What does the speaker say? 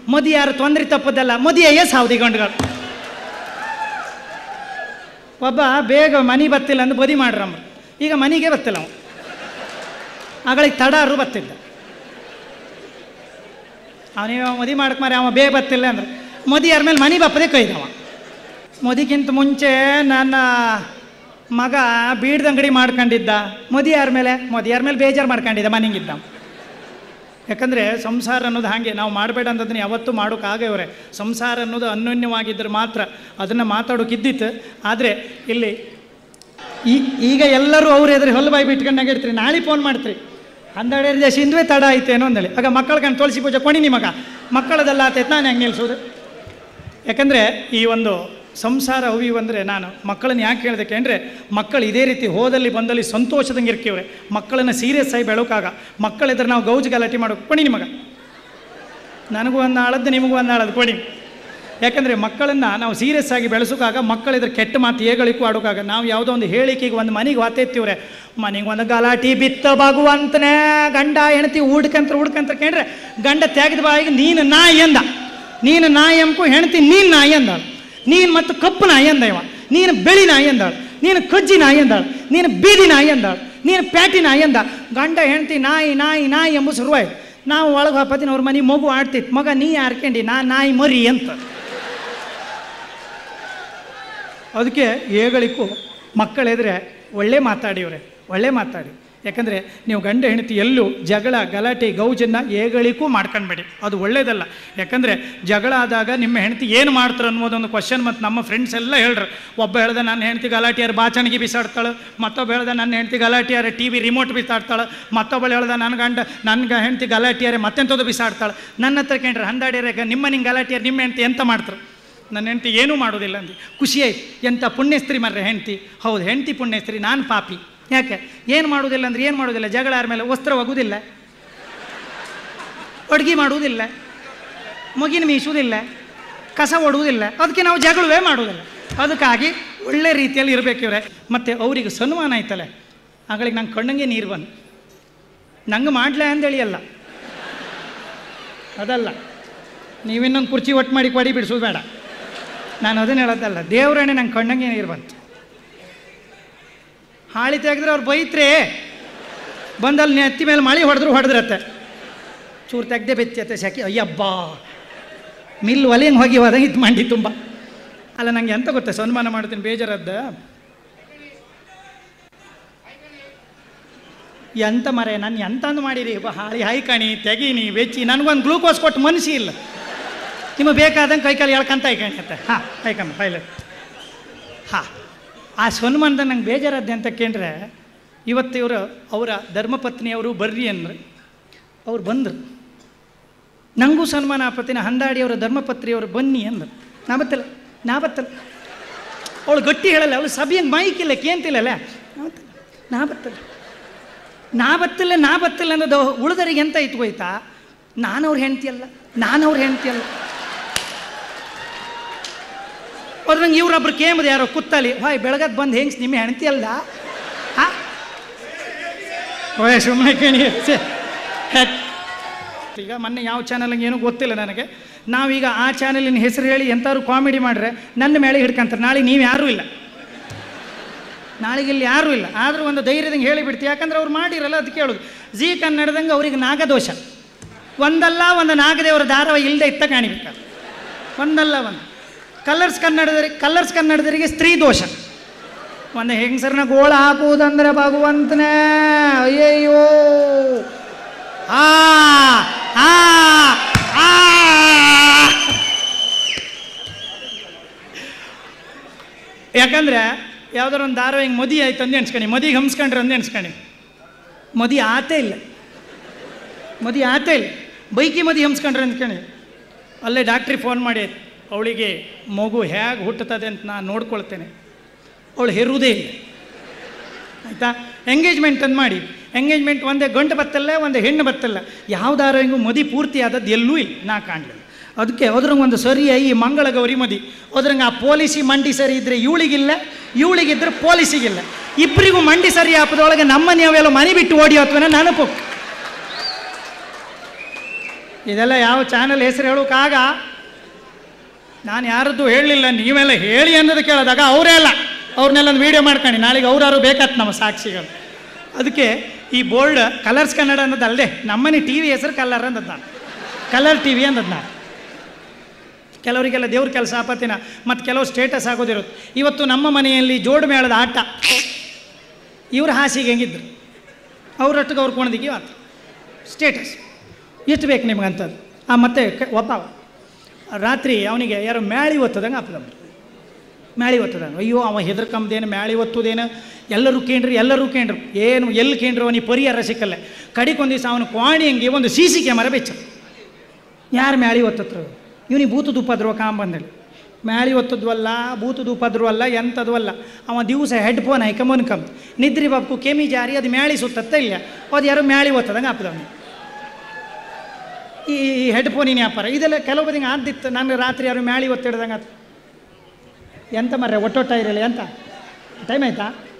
ಮದಿ ಯಾರು ತೊಂದರೆ ತಪ್ಪದಲ್ಲ ಮದಿಯೇ ಸಾವ್ದಿ ಗಂಡುಗಳು ಒಬ್ಬ ಬೇಗ ಮನೆ ಬತ್ತಿಲ್ಲ ಅಂದ್ರೆ ಬದಿ ಮಾಡ್ರಮ್ಮ ಈಗ ಮನೆಗೆ ಬತ್ತಿಲ್ಲ ಅವ ಆಗಳಿಗೆ ತಡಾರು ಬತ್ತಿದ್ದ ಅವನಿಗೆ ಮದಿ ಮಾಡಕ್ ಮಾರಿ ಅವ ಬೇಗ ಬತ್ತಿಲ್ಲ ಅಂದ್ರೆ ಮದಿ ಯಾರ ಮೇಲೆ ಮನೆ ಬಪ್ಪದೆ ಕೈದವ ಮದಿಗಿಂತ ಮುಂಚೆ ನನ್ನ ಮಗ ಬೀಡ್ದ ಅಂಗಡಿ ಮಾಡ್ಕೊಂಡಿದ್ದ ಮದಿ ಯಾರ ಮೇಲೆ ಮದಿ ಯಾರ ಮೇಲೆ ಬೇಜಾರು ಮಾಡ್ಕೊಂಡಿದ್ದ ಮನೆಗಿದ್ದ ಯಾಕಂದರೆ ಸಂಸಾರ ಅನ್ನೋದು ಹಾಗೆ ನಾವು ಮಾಡಬೇಡ ಅಂತದನ್ನ ಯಾವತ್ತೂ ಮಾಡೋಕ್ಕಾಗವ್ರೆ ಸಂಸಾರ ಅನ್ನೋದು ಅನ್ಯೋನ್ಯವಾಗಿದ್ದರೆ ಮಾತ್ರ ಅದನ್ನು ಮಾತಾಡೋಕ್ಕಿದ್ದಿತ್ತು ಆದರೆ ಇಲ್ಲಿ ಈ ಈಗ ಎಲ್ಲರೂ ಅವ್ರ ಎದುರು ಹೊಲ ಬಾಯಿ ಬಿಟ್ಕೊಂಡಾಗ ಇರ್ತೀರಿ ನಾಳೆ ಫೋನ್ ಮಾಡ್ತೀರಿ ಹನ್ನೆರಡು ದೇಶ ಹಿಂದುವೆ ತಡ ಆಯ್ತೇನೋ ಅಂದೇಳಿ ಆಗ ಮಕ್ಕಳ ಕಣ್ ತುಳಸಿ ಪೂಜೆ ಕೊಡಿ ನಿಮಗ ಮಕ್ಕಳದೆಲ್ಲ ಆತೈತೆ ನಾನು ಹೆಂಗೆ ನಿಲ್ಸೋದು ಯಾಕಂದರೆ ಈ ಒಂದು ಸಂಸಾರ ಹುಯ್ಯು ಅಂದರೆ ನಾನು ಮಕ್ಕಳನ್ನ ಯಾಕೆ ಹೇಳ್ದಕ್ಕೆ ಅಂದರೆ ಮಕ್ಕಳು ಇದೇ ರೀತಿ ಹೋದಲ್ಲಿ ಬಂದಲ್ಲಿ ಸಂತೋಷದಂಗೆ ಇರ್ಕಿವ್ರೆ ಮಕ್ಕಳನ್ನು ಸೀರಿಯಸ್ ಆಗಿ ಬೆಳಕಾಗ ಮಕ್ಕಳಿದ್ರೆ ನಾವು ಗೌಜ್ ಗಲಾಟೆ ಮಾಡೋಕೆ ಕೊಡಿ ನಿಮಗ ನನಗೂ ಒಂದು ಆಳದ್ದು ನಿಮಗೂ ಒಂದು ಆಳದ್ದು ಕೊಡಿ ಯಾಕಂದರೆ ಮಕ್ಕಳನ್ನು ನಾವು ಸೀರಿಯಸ್ ಆಗಿ ಬೆಳೆಸೋಕಾಗ ಮಕ್ಕಳಿದ್ರೆ ಕೆಟ್ಟ ಮಾತು ಏಗಳಿಗೂ ಆಡೋಕಾಗ ನಾವು ಯಾವುದೋ ಒಂದು ಹೇಳಿಕೆಗೆ ಒಂದು ಮನೆಗೆ ವಾತೆತ್ತೀವ್ರೆ ಮನೆಗೆ ಒಂದು ಗಲಾಟಿ ಬಿತ್ತ ಭಗವಂತನೇ ಗಂಡ ಹೆಂಡತಿ ಹುಡ್ಕಂತ್ರ ಹುಡ್ಕಂತ್ರ ಕೇಳ್ರೆ ಗಂಡ ತೆಗೆದ ಬಾಯಿಗೆ ನೀನು ನಾಯಿ ಅಂದ ನೀನು ನಾಯಿ ಅಂಕು ಹೆಂಡತಿ ನೀನು ನಾಯಿ ಅಂದಾಳು ನೀನು ಮತ್ತು ಕಪ್ಪು ನಾಯಿ ಅಂದ ಇವ ನೀನು ಬೆಳಿ ನಾಯಿ ಅಂದಾಳು ನೀನು ಕಜ್ಜಿ ನಾಯಿ ಅಂದಾಳು ನೀನು ಬೀದಿ ನಾಯಿ ಅಂದಾಳು ನೀನು ಪ್ಯಾಟಿ ನಾಯಿ ಅಂದ ಗಂಡ ಹೆಂಡತಿ ನಾಯಿ ನಾಯಿ ನಾಯಿ ಎಂಬ ಶುರುವಾಯ್ತು ನಾವು ಒಳಗೆ ಹಾಪತ್ತಿನ ಅವ್ರ ಮನೆ ಮಗು ಆಡ್ತಿತ್ತು ಮಗ ನೀ ಯಾರ್ಕಂಡಿ ನಾ ನಾಯಿ ಮರಿ ಅಂತ ಅದಕ್ಕೆ ಏಗಳಿಗೂ ಮಕ್ಕಳೆದ್ರೆ ಒಳ್ಳೆ ಮಾತಾಡಿವ್ರೆ ಒಳ್ಳೆ ಮಾತಾಡಿ ಯಾಕಂದರೆ ನೀವು ಗಂಡ ಹೆಂಡತಿ ಎಲ್ಲೂ ಜಗಳ ಗಲಾಟೆ ಗೌಜನ್ನು ಏಗಳಿಗೂ ಮಾಡ್ಕೊಂಡ್ಬೇಡಿ ಅದು ಒಳ್ಳೇದಲ್ಲ ಯಾಕಂದರೆ ಜಗಳ ಆದಾಗ ನಿಮ್ಮ ಹೆಂಡತಿ ಏನು ಮಾಡ್ತಾರೆ ಅನ್ನೋದೊಂದು ಕ್ವಶನ್ ಮತ್ತು ನಮ್ಮ ಫ್ರೆಂಡ್ಸ್ ಎಲ್ಲ ಹೇಳ್ರು ಒಬ್ಬ ಹೇಳ್ದ ನನ್ನ ಹೆಂಡತಿ ಗಲಾಟೆಯಾರ ಬಾಚಣಿಗೆ ಬಿಸಾಡ್ತಾಳೆ ಮತ್ತೊಬ್ಬ ಹೇಳ್ದ ನನ್ನ ಹೆಂಡತಿ ಗಲಾಟೆಯಾರ ಟಿ ವಿ ರಿಮೋಟ್ ಬಿಸಾಡ್ತಾಳೆ ಮತ್ತೊಬ್ಬಳು ಹೇಳ್ದ ನನ್ನ ಗಂಡ ನನ್ನ ಹೆಂಡತಿ ಗಲಾಟೆಯಾರೆ ಮತ್ತೆಂಥದ್ದು ಬಿಸಾಡ್ತಾಳೆ ನನ್ನ ಹತ್ರ ಕೇಳ್ರೆ ಹಂದಾಡ್ಯಾರ ನಿಮ್ಮ ನಿಂಗೆ ಗಲಾಟೆಯಾರ ನಿಮ್ಮ ಹೆಂಡತಿ ಎಂತ ಮಾಡ್ತಾರೆ ನನ್ನ ಹೆಂಡತಿ ಏನೂ ಮಾಡೋದಿಲ್ಲ ಅಂದು ಖುಷಿ ಆಯ್ತು ಎಂಥ ಪುಣ್ಯಸ್ತ್ರೀ ಮರ್ರೆ ಹೆಂಡತಿ ಹೌದು ಹೆಂಡತಿ ಪುಣ್ಯಸ್ತ್ರೀ ನಾನು ಪಾಪಿ ಯಾಕೆ ಏನು ಮಾಡೋದಿಲ್ಲ ಅಂದ್ರೆ ಏನು ಮಾಡೋದಿಲ್ಲ ಜಗಳ ಆದ್ಮೇಲೆ ವಸ್ತ್ರ ಒಗುದಿಲ್ಲ ಅಡುಗೆ ಮಾಡುವುದಿಲ್ಲ ಮಗಿನ ಮೀಸುವುದಿಲ್ಲ ಕಸ ಒಡುವುದಿಲ್ಲ ಅದಕ್ಕೆ ನಾವು ಜಗಳವೇ ಮಾಡುವುದಿಲ್ಲ ಅದಕ್ಕಾಗಿ ಒಳ್ಳೆ ರೀತಿಯಲ್ಲಿ ಇರಬೇಕಿವ್ರೆ ಮತ್ತು ಅವ್ರಿಗೆ ಸನ್ಮಾನ ಆಯ್ತಲ್ಲ ಆಗಳಿಗೆ ನಂಗೆ ಕಣ್ಣಂಗೆ ನೀರು ಬಂದು ನಂಗೆ ಮಾಡ್ಲೇ ಅಂದೇಳಿ ಅಲ್ಲ ಅದಲ್ಲ ನೀವಿನ್ನೊಂದು ಕುರ್ಚಿ ಒಟ್ಟು ಮಾಡಿ ಕೊಡಿ ಬಿಡಿಸೋದು ಬೇಡ ನಾನು ಅದನ್ನ ಹೇಳೋದಲ್ಲ ದೇವ್ರಣೆ ನಂಗೆ ಕಣ್ಣಂಗೆ ನೀರು ಬಂತು ಹಾಳಿ ತೆಗೆದ್ರೆ ಅವ್ರು ಬೈತ್ರೆ ಬಂದಲ್ಲಿ ನೆತ್ತಿ ಮೇಲೆ ಮಳೆ ಹೊಡೆದ್ರು ಹೊಡೆದ್ರತ್ತೆ ಚೂರು ತೆಗ್ದೆ ಬೆಚ್ಚತ್ತೆ ಸೆಕೆ ಅಯ್ಯಬ್ಬಾ ಮಿಲ್ ಒಲೆಂಗೆ ಹೋಗಿ ಹೋದಾಗ ಇದು ಮಂಡಿ ತುಂಬ ಅಲ್ಲ ನಂಗೆ ಎಂತ ಗೊತ್ತಾ ಸನ್ಮಾನ ಮಾಡ್ತೀನಿ ಬೇಜಾರದ್ದ ಎಂತ ಮರೆ ನಾನು ಎಂತಂದು ಮಾಡಿರಿ ಬ- ಹಾಳಿ ಹಾಯ್ಕಣಿ ತೆಗೀನಿ ಬೆಚ್ಚಿ ನನಗೊಂದು ಗ್ಲೂಕೋಸ್ ಕೊಟ್ಟು ಮನಸ್ಸಿ ಇಲ್ಲ ನಿಮಗೆ ಬೇಕಾದಂಗೆ ಕೈಕಾಲು ಎಳ್ಕಂತ ಹಾಯ್ಕಣಿ ಅಂತ ಹಾಂ ಹಾಯ್ಕಮ್ಮ ಫೈಲ್ ಹಾಂ ಆ ಸನ್ಮಾನದ ನಂಗೆ ಬೇಜಾರದ್ದೆ ಅಂತ ಕೇಂದ್ರೆ ಇವತ್ತು ಇವರು ಅವರ ಧರ್ಮಪತ್ನಿಯವರು ಬರ್ರಿ ಅಂದ್ರೆ ಅವ್ರು ಬಂದರು ನನಗೂ ಸನ್ಮಾನ ಆಪತ್ತಿನ ಹಂದಾಡಿ ಅವರ ಧರ್ಮಪತ್ನಿಯವರು ಬನ್ನಿ ಅಂದರು ನಾ ಬತ್ತಲ್ಲ ನಾ ಬತ್ತಲ್ಲ ಅವಳು ಗಟ್ಟಿ ಹೇಳಲ್ಲ ಅವಳು ಸಭೆಯಂಗೆ ಮೈಕಿಲ್ಲ ಕೇಂತಿಲ್ಲಲ್ಲ ನಾ ಬತ್ತಲ್ಲ ನಾ ಬತ್ತಲ್ಲ ನಾ ಬತ್ತಿಲ್ಲ ನಾ ಬತ್ತಿಲ್ಲ ಅನ್ನೋದು ಉಳಿದರಿಗೆ ಎಂತ ಇತ್ತು ಹೋಯ್ತಾ ನಾನು ಅವ್ರ ಹೆಂಡ್ತಿ ಅಲ್ಲ ನಾನು ಅವ್ರ ಹೆಂಡ್ತಿ ಅಲ್ಲ ಅವ್ರು ನಂಗೆ ಇವ್ರೊಬ್ರು ಕೇಮದು ಯಾರೋ ಕುತ್ತಲಿ ಹಾಯ್ ಬೆಳಗಕ್ಕೆ ಬಂದು ಹೆಂಗ್ಸ್ ನಿಮ್ಮ ಹೆಂಡ್ತಿ ಅಲ್ಲ ಹಾ ಓಯ್ ಸುಮ್ಮನೆ ಕೇಳಿ ಛೆ, ಹೆಕ್. ಈಗ ಮೊನ್ನೆ ಯಾವ ಚಾನಲ್ಗೆ ಏನೂ ಗೊತ್ತಿಲ್ಲ ನನಗೆ ನಾವೀಗ ಆ ಚಾನಲಿನ ಹೆಸರು ಹೇಳಿ ಎಂಥವ್ರು ಕಾಮಿಡಿ ಮಾಡ್ರೆ ನನ್ನ ಮೇಲೆ ಹಿಡ್ಕಂತಾರೆ ನಾಳೆ ನೀವು ಯಾರೂ ಇಲ್ಲ ನಾಳೆಗೆ ಇಲ್ಲಿ ಯಾರೂ ಇಲ್ಲ ಆದರೂ ಒಂದು ಧೈರ್ಯದಂಗೆ ಹೇಳಿಬಿಡ್ತೀವಿ ಯಾಕಂದ್ರೆ ಅವ್ರು ಮಾಡಿರಲ್ಲ ಅದಕ್ಕೆ ಹೇಳೋದು ಜಿ ಕನ್ನಡದಂಗೆ ಅವ್ರಿಗೆ ನಾಗದೋಷ ಒಂದಲ್ಲ ಒಂದು ನಾಗದೇವರ ಧಾರಾವಾಹಿ ಇಲ್ಲದೆ ಇತ್ತ ಕಾಣಿಬೇಕು ಒಂದಲ್ಲ ಒಂದು ಕಲರ್ಸ್ ಕನ್ನಡದರಿಗೆ ಕಲರ್ಸ್ ಕನ್ನಡದರಿಗೆ ಸ್ತ್ರೀ ದೋಷ ಒಂದು ಹೆಂಗಸರನ್ನ ಗೋಳ ಹಾಕುವುದಂದ್ರೆ ಭಗವಂತನೇ ಅಯ್ಯಯ್ಯೋ ಆ ಆ ಆ ಯಾಕಂದ್ರೆ ಯಾವ್ದಾರ ಒಂದು ಧಾರಾವಾಹಿ ಹಿಂಗೆ ಮದಿ ಆಯ್ತು ಅಂದು ಎಣ್ಸ್ಕಣಿ ಮದಿಗೆ ಹಂಸ್ಕೊಂಡ್ರೆ ಅಂದು ಎಣ್ಸ್ಕಣಿ ಮದಿ ಆತೇ ಇಲ್ಲ ಮದಿ ಆತೇ ಇಲ್ಲ ಬೈಕಿ ಮದಿ ಹಂಸ್ಕೊಂಡ್ರೆ ಅಂದ್ಕಣಿ ಅಲ್ಲೇ ಡಾಕ್ಟ್ರಿಗೆ ಫೋನ್ ಮಾಡಿ ಅವಳಿಗೆ ಮಗು ಹೇಗೆ ಹುಟ್ಟುತ್ತದೆ ಅಂತ ನಾನು ನೋಡ್ಕೊಳ್ತೇನೆ ಅವಳು ಹೆರುವುದೇ ಇಲ್ಲ ಆಯಿತಾ ಎಂಗೇಜ್ಮೆಂಟ್ ಅಂತ ಮಾಡಿ ಎಂಗೇಜ್ಮೆಂಟ್ ಒಂದೇ ಗಂಟು ಬತ್ತಲ್ಲ ಒಂದೇ ಹೆಣ್ಣು ಬತ್ತಲ್ಲ ಯಾವ್ದಾರ ಹಿಂಗೂ ಮದಿ ಪೂರ್ತಿ ಆದದ್ದು ಎಲ್ಲೂ ಇಲ್ಲ ನಾ ಕಾಣಲಿಲ್ಲ ಅದಕ್ಕೆ ಅದ್ರಂಗೆ ಒಂದು ಸರಿಯಾಗಿ ಈ ಮಂಗಳ ಗೌರಿ ಮದಿ ಅದ್ರಂಗೆ ಆ ಪೊಲೀಸಿ ಮಂಡಿ ಸರಿ ಇದ್ದರೆ ಇವಳಿಗಿಲ್ಲ ಇವಳಿಗಿದ್ರೆ ಪೊಲೀಸಿಗಿಲ್ಲ ಇಬ್ಬರಿಗೂ ಮಂಡಿ ಸರಿ ಹಾಪದೊಳಗೆ ನಮ್ಮ ನೀವೆಲ್ಲ ಮನೆ ಬಿಟ್ಟು ಓಡಿ ಹೋತ್ವನ ನೆನಪು ಇದೆಲ್ಲ ಯಾವ ಚಾನಲ್ ಹೆಸರು ಹೇಳೋಕ್ಕಾಗ ನಾನು ಯಾರದ್ದು ಹೇಳಲಿಲ್ಲ ನೀವೆಲ್ಲ ಹೇಳಿ ಅನ್ನೋದು ಕೇಳಿದಾಗ ಅವರೇ ಅಲ್ಲ ಅವ್ರನ್ನೆಲ್ಲ ಒಂದು ವೀಡಿಯೋ ಮಾಡ್ಕೊಂಡು ನಾಳೆಗೆ ಅವ್ರಾರು ಬೇಕಾತ್ ನಮ್ಮ ಸಾಕ್ಷಿಗಳು ಅದಕ್ಕೆ ಈ ಬೋರ್ಡ್ ಕಲರ್ಸ್ ಕನ್ನಡ ಅನ್ನೋದು ಅಲ್ಲದೆ ನಮ್ಮನೆ ಟಿ ವಿ ಹೆಸರು ಕಲರ್ ಅಂದದ್ದು ನಾನು ಕಲರ್ ಟಿ ವಿ ಅಂದದ್ದು ನಾನು ಕೆಲವರಿಗೆಲ್ಲ ದೇವ್ರ ಕೆಲಸ ಆಪತ್ತಿನ ಮತ್ತು ಕೆಲವು ಸ್ಟೇಟಸ್ ಆಗೋದಿರುತ್ತೆ ಇವತ್ತು ನಮ್ಮ ಮನೆಯಲ್ಲಿ ಜೋಡು ಮೇಳದ ಆಟ ಇವ್ರ ಹಾಸಿಗೆ ಹೆಂಗಿದ್ರು ಅವ್ರೊಟ್ಟಿಗೆ ಅವ್ರು ಕೊಣದಿಗೆ ಆತು ಸ್ಟೇಟಸ್ ಎಷ್ಟು ಬೇಕು ನಿಮ್ಗೆ ಅಂಥದ್ದು ಆ ಮತ್ತೆ ಕ- ಒಬ್ಬ ರಾತ್ರಿ ಅವನಿಗೆ ಯಾರೋ ಮ್ಯಾಳಿ ಒತ್ತದಂಗೆ ಆಪದಮ್ಮ ಮ್ಯಾಳಿ ಒತ್ತದಂಗೆ ಅಯ್ಯೋ ಅವ ಹೆದರ್ಕಂಬ್ದೇನು ಮ್ಯಾಳಿ ಒತ್ತುದೇನು ಎಲ್ಲರೂ ಕೇಂದ್ರಿ ಎಲ್ಲರೂ ಕೇಂದ್ರು ಏನು ಎಲ್ಲಿ ಕೇಂದ್ರು ಅವನಿಗೆ ಪರಿಹಾರ ಸಿಕ್ಕಲ್ಲ ಕಡಿಕೊಂದು ದಿವಸ ಅವನು ಕ್ವಾಣಿ ಹಂಗೆ ಒಂದು ಸಿ ಸಿ ಕ್ಯಾಮರಾ ಬೆಚ್ಚ ಯಾರು ಮ್ಯಾಳಿ ಒತ್ತತ್ರು ಇವನಿಗೆ ಭೂತದ ಉಪದ್ರವ ಕಾಂಬಂದಲ್ಲಿ ಮ್ಯಾಳಿ ಒತ್ತದ್ವಲ್ಲ ಭೂತದ ಉಪದ್ರವ ಅಲ್ಲ ಎಂಥದ್ದು ಅಲ್ಲ ಅವ ದಿವಸ ಹೆಡ್ಫೋನ್ ಹಾಯ್ಕೊಂಬನ್ ಕಮ್ ನಿದ್ರಿ ಬಾಬು ಕೆಮಿ ಜಾರಿ ಅದು ಮ್ಯಾಳಿ ಸುತ್ತತ್ತ ಇಲ್ಲ ಅದು ಯಾರೋ ಮ್ಯಾಳಿ ಒತ್ತದಂಗೆ ಆಪದವನು ಈ ಹೆಡ್ಫೋನಿನ ವ್ಯಾಪಾರ ಇದೆಲ್ಲ ಕೆಲವು ಬದಿಂಗೆ ಆದಿತ್ತು ನಾನು ರಾತ್ರಿ ಯಾರು ಮ್ಯಾಳಿ ಒತ್ತಿಡ್ದಂಗೆ ಆತು ಎಂತ ಮರ್ರೆ ಒಟ್ಟೊಟ್ಟ ಇರಲಿ ಅಂತ ಟೈಮ್ ಆಯ್ತಾ